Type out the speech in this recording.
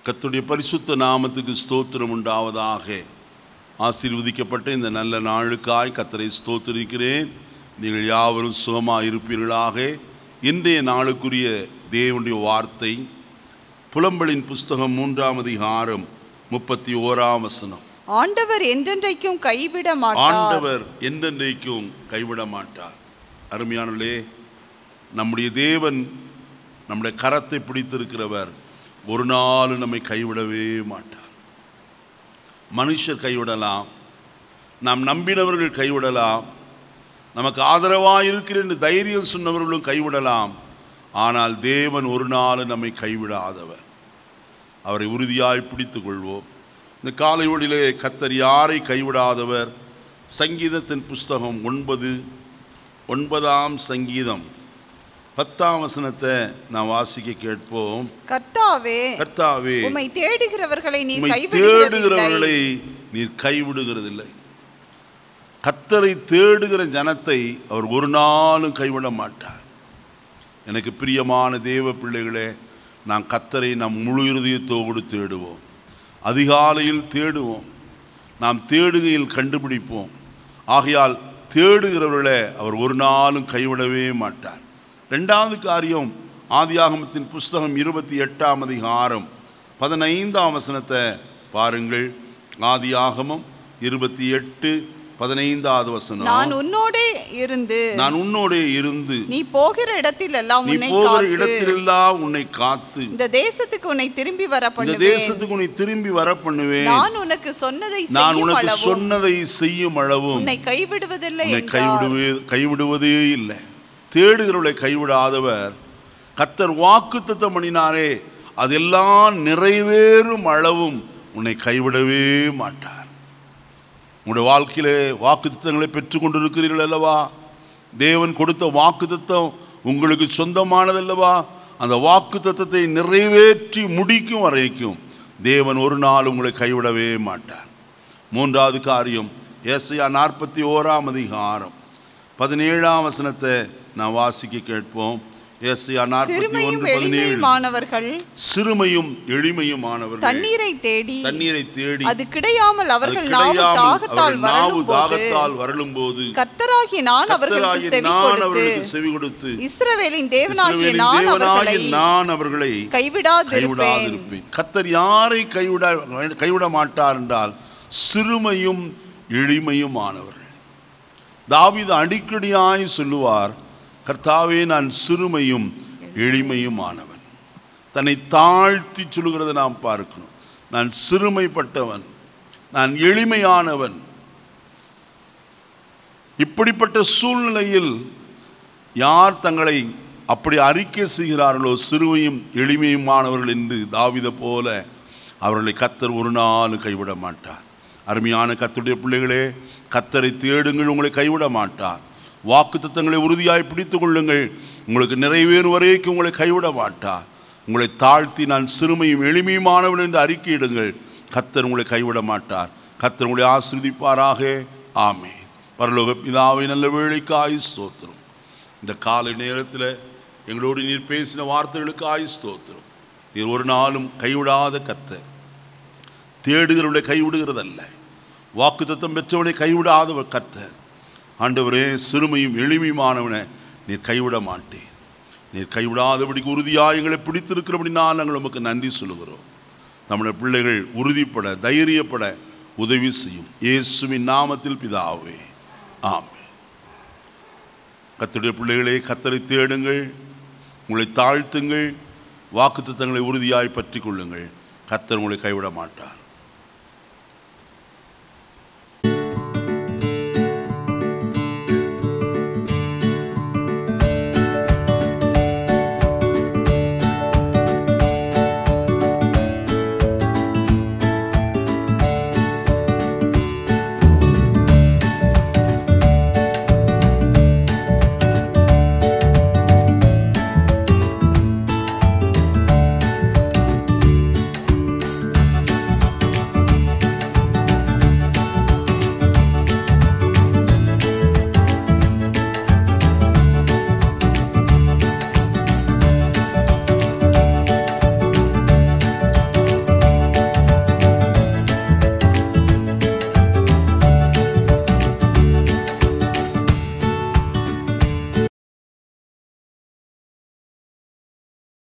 கர்த்தருடைய பரிசுத்த நாமத்துக்கு ஸ்தோத்திரம் உண்டாவதாக ஆசீர்வதிக்கப்பட்ட இந்த நல்ல நாளுக்காய் கத்தரை ஸ்தோத்திரிக்கிறேன் நீங்கள் யாவரும் சுகமாக இருப்பீர்களாக இன்றைய நாளுக்குரிய தேவனுடைய வார்த்தை புலம்பலின் புஸ்தகம் மூன்றாம் அதிகாரம் முப்பத்தி ஓராம் வசனம் ஆண்டவர் என்றென்றைக்கும் கைவிட மாட்டார் ஆண்டவர் என்றென்றைக்கும் கைவிட மாட்டார் அருமையானவர்களே நம்முடைய தேவன் நம்முடைய கரத்தை பிடித்திருக்கிறவர் ஒரு நாள் நம்மை கைவிடவே மாட்டார் மனுஷர் கைவிடலாம் நாம் நம்பினவர்கள் கைவிடலாம் நமக்கு ஆதரவாக இருக்கிற என்று தைரியம் சொன்னவர்களும் கைவிடலாம் ஆனால் தேவன் ஒரு நாள் நம்மை கைவிடாதவர் அவரை உறுதியாய் பிடித்துக் கொள்வோம் இந்த காலை ஒளியிலே கத்தர் யாரை கைவிடாதவர் சங்கீதத்தின் புஸ்தகம் ஒன்பது ஒன்பதாம் சங்கீதம் பத்தாம் வசனத்தை நான் வாசிக்க கேட்போம் கர்த்தாவே கர்த்தாவே உம்மை தேடுகிறவர்களை நீ உம்மை கைவிடுகிறதில்லை தேடுகிறவர்களை நீர் கைவிடுகிறதில்லை கத்தரை தேடுகிற ஜனத்தை அவர் ஒரு நாளும் கைவிட மாட்டார் எனக்கு பிரியமான தேவ பிள்ளைகளே நாம் கத்தரை நம் முழு இருதயத்தோடு தேடுவோம் அதிகாலையில் தேடுவோம் நாம் தேடுகையில் கண்டுபிடிப்போம் ஆகையால் தேடுகிறவர்களை அவர் ஒரு நாளும் கைவிடவே மாட்டார் ரெண்டாவது காரியம் ஆதியாகமத்தின் புஸ்தகம் இருபத்தி எட்டாம் அதிகாரம் பதினைந்தாம் வசனத்தை பாருங்கள் ஆதியாகமம் இருபத்தி எட்டு பதினைந்தாவது நான் வசனம் உன்னோடே இருந்து நான் உன்னோடே இருந்து நீ போகிற இடத்தில் எல்லாம் நீ உன்னை போகிற காத்து இடத்திலெல்லாம் உன்னை காத்து இந்த தேசத்துக்கு உன்னை திரும்பி வர இந்த பண்ணுவேன் தேசத்துக்கு உன்னை திரும்பி வர பண்ணுவேன் நான் உனக்கு சொன்னதை நான் செய்யும் உனக்கு அளவும் சொன்னதை செய்யும் அளவும் உன்னை கைவிடுவதில்லை உன்னை என்றார். கைவிடுவே கைவிடுவதே இல்லை தேடுகிறவர்களை கைவிடாதவர் கத்தர் வாக்குத்தத்தம் பண்ணினாரே அதெல்லாம் நிறைவேறும் அளவும் உன்னை கைவிடவே மாட்டார் உங்களுடைய வாழ்க்கையிலே வாக்குத்தத்தங்களை பெற்றுக் கொண்டிருக்கிறீர்கள் அல்லவா தேவன் கொடுத்த வாக்குத்தத்தம் உங்களுக்கு சொந்தமானதல்லவா அந்த வாக்குத்தத்தத்தை நிறைவேற்றி முடிக்கும் வரைக்கும் தேவன் ஒரு நாள் உங்களை கைவிடவே மாட்டார் மூன்றாவது காரியம் ஏசையா நாற்பத்தி ஓராம் அதிகாரம் பதினேழாம் வசனத்தை நான் வாசிக்க கேட்போம் ஏசையா நாற்பத்தி சிறுமையும் ஒன்று பதினேழு எளிமையுமானவர்கள் சிறுமையும் எளிமையுமானவர்கள் தண்ணீரை தேடி தண்ணீரை தேடி அது கிடையாமல் அது அவர்கள் நாவு கிடையாமல் தாகத்தால் அவர்கள் நாவு வரலும் போது தாகத்தால் வரலும் போது கர்த்தராகிய நான் அவர்களுக்கு கர்த்தராகிய செவி நான் கொடுத்து அவர்களுக்கு செவி கொடுத்து இஸ்ரவேலின் தேவனாகிய இஸ்ரவேலின் நான் தேவனாகிய அவர்களை நான் அவர்களை கைவிடாதிருப்பேன் கைவிடாதிருப்பேன் கத்தர் யாரை கைவிட கைவிட மாட்டார் என்றால் சிறுமையும் எளிமையுமானவர்கள் தாவீது அடிக்கடியாய் சொல்லுவார் கர்த்தாவே நான் சிறுமையும் எளிமையுமானவன் தன்னை தாழ்த்தி சொல்லுகிறதை நாம் பார்க்கணும் நான் சிறுமைப்பட்டவன் நான் எளிமையானவன் இப்படிப்பட்ட சூழ்நிலையில் யார் தங்களை அப்படி அறிக்கை செய்கிறார்களோ சிறுமையும் எளிமையுமானவர்கள் என்று தாவித போல அவர்களை கத்தர் ஒரு நாள் கைவிட மாட்டார் அருமையான கத்தருடைய பிள்ளைகளே கத்தரை தேடுங்கள் உங்களை கைவிட மாட்டார் வாக்குத்தத்தங்களை உறுதியாய் பிடித்துக் கொள்ளுங்கள் உங்களுக்கு நிறைவேறும் வரைக்கும் உங்களை கைவிட மாட்டார் உங்களை தாழ்த்தி நான் சிறுமையும் எளிமையுமானவன் என்று அறிக்கையிடுங்கள் கத்தர் உங்களை கைவிட மாட்டார் கத்தர் உங்களை ஆசிர்வதிப்பாராக ஆமே பரலோக பிதாவை நல்ல வேலைக்காய் ஸ்தோத்திரம் இந்த காலை நேரத்தில் எங்களோடு நீர் பேசின வார்த்தைகளுக்கு ஆய் ஸ்தோத்திரம் நீர் ஒரு நாளும் கைவிடாத கத்தர் தேடுகிறவனை கைவிடுகிறதல்ல வாக்குத்தத்தம் பெற்றவனை கைவிடாதவர் கர்த்தர் ஆண்டவரே சிறுமையும் எளிமையுமானவனை நீர் கைவிட மாட்டேன் நீர் கைவிடாதபடிக்கு உறுதியாக எங்களை பிடித்திருக்கிறபடினால் நாங்கள் உமக்கு நன்றி சொல்லுகிறோம் நம்முடைய பிள்ளைகள் உறுதிப்பட தைரியப்பட உதவி செய்யும் இயேசுவின் நாமத்தில் பிதாவே ஆமே கர்த்தருடைய பிள்ளைகளே கத்தரை தேடுங்கள் உங்களை தாழ்த்துங்கள் வாக்குத்தத்தங்களை உறுதியாய் பற்றி கொள்ளுங்கள் கத்தர் உங்களை கைவிட மாட்டார்